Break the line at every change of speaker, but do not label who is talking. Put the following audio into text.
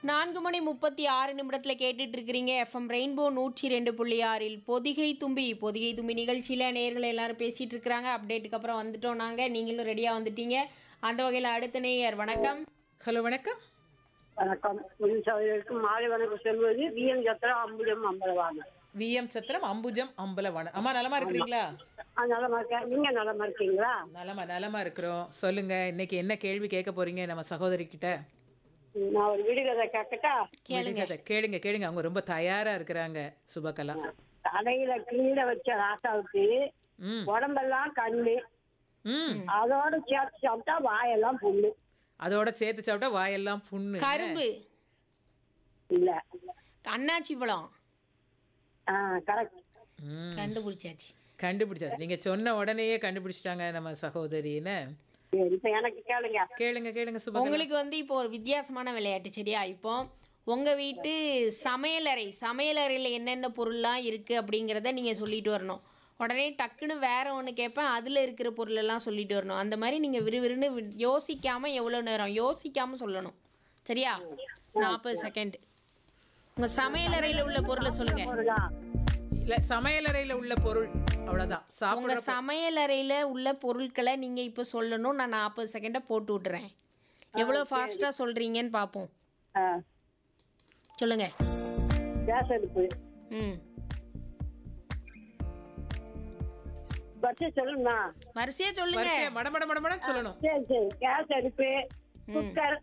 நான்கு மணி முப்பத்தி ஆறு நிமிடத்தில் கேட்டுட்டு இருக்கிறீங்க எஃப்எம் ரெயின்போ நூற்றி ரெண்டு புள்ளி ஆறில் பொதிகை தும்பி பொதிகை தும்பி நிகழ்ச்சியில் நேர்கள் எல்லாரும் பேசிட்டு இருக்கிறாங்க அப்டேட்டுக்கு அப்புறம் வந்துட்டோம் நாங்கள் நீங்களும் ரெடியாக வந்துட்டீங்க அந்த வகையில் அடுத்த நேயர் வணக்கம்
ஹலோ வணக்கம்
வணக்கம் உன் சகோதரருக்கு மாலை வணக்கம் சொல்வது விஎம் ஜத்திரம் அம்புஜம் அம்பலவாங்க
விஎம் சத்திரம் அம்புஜம் அம்பலவாணன் அம்மா நலமா இருக்கிறீங்களா
நலமா இருக்கேன் நீங்க நலமா இருக்கீங்களா
நலமா நலமா இருக்கிறோம் சொல்லுங்க இன்னைக்கு என்ன கேள்வி கேட்க போறீங்க நம்ம சகோதரி கிட்ட
நான் ஒரு விடுகதை கேட்கட்டா
விடுகதை. கேளுங்க கேளுங்க அவங்க ரொம்ப தயாரா இருக்கிறாங்க சுபகலா
தலையில கீழே வச்ச ராசாவுக்கு
ம்
உடம்பெல்லாம் கண்ணு
ம்
அதோட சேர்த்து சாப்பிட்டா வாயெல்லாம் புண்ணு
அதோட சேர்த்து சாப்பிட்டா வாயெல்லாம் புண்ணு
கரும்பு
இல்ல
அண்ணாச்சி பழம்
ஆ கரெக்ட்
ம்
கண்டுபிடிச்சாச்சு
கண்டுபிடிச்சாச்சு நீங்க சொன்ன உடனேயே கண்டுபிடிச்சிட்டாங்க நம்ம சகோதரின்னு
சரி இப்ப எனக்கு கேளுங்க
கேளுங்க கேளுங்க சுபகலா
உங்களுக்கு வந்து இப்போ ஒரு வித்தியாசமான விளையாட்டு சரியா இப்போ உங்க வீட்டு சமையலறை சமையலறையில் என்னென்ன பொருள்லாம் இருக்கு அப்படிங்கிறத நீங்க சொல்லிட்டு வரணும் உடனே டக்குன்னு வேற ஒன்று கேட்பேன் அதில் இருக்கிற பொருளெல்லாம் சொல்லிட்டு வரணும் அந்த மாதிரி நீங்க விறுவிறுன்னு வி- யோசிக்காம எவ்வளோ நேரம் யோசிக்காம சொல்லணும் சரியா நாற்பது செகண்ட் உங்க சமையலறையில் உள்ள பொருளை சொல்லுங்க
பொருளா
இல்ல சமையலறையில உள்ள பொருள் அவ்வளவுதான்
உங்க
சாப்பிடுற
சமையலறையில் உள்ள பொருட்களை நீங்க இப்போ சொல்லணும் நான் நாற்பது செகண்டை போட்டு விட்டுறேன் எவ்வளோ ஃபாஸ்ட்டாக சொல்றீங்கன்னு பார்ப்போம்
ஆ,
சொல்லுங்க
கேஸ் அடுப்பு
ம்
பச்சை சொல்லுமா
வரிசையா சொல்லுங்க
வரிசையா மட மட மட மடன்னு சொல்லணும்
சரி சரி கேஸ் அடுப்பு குக்கர்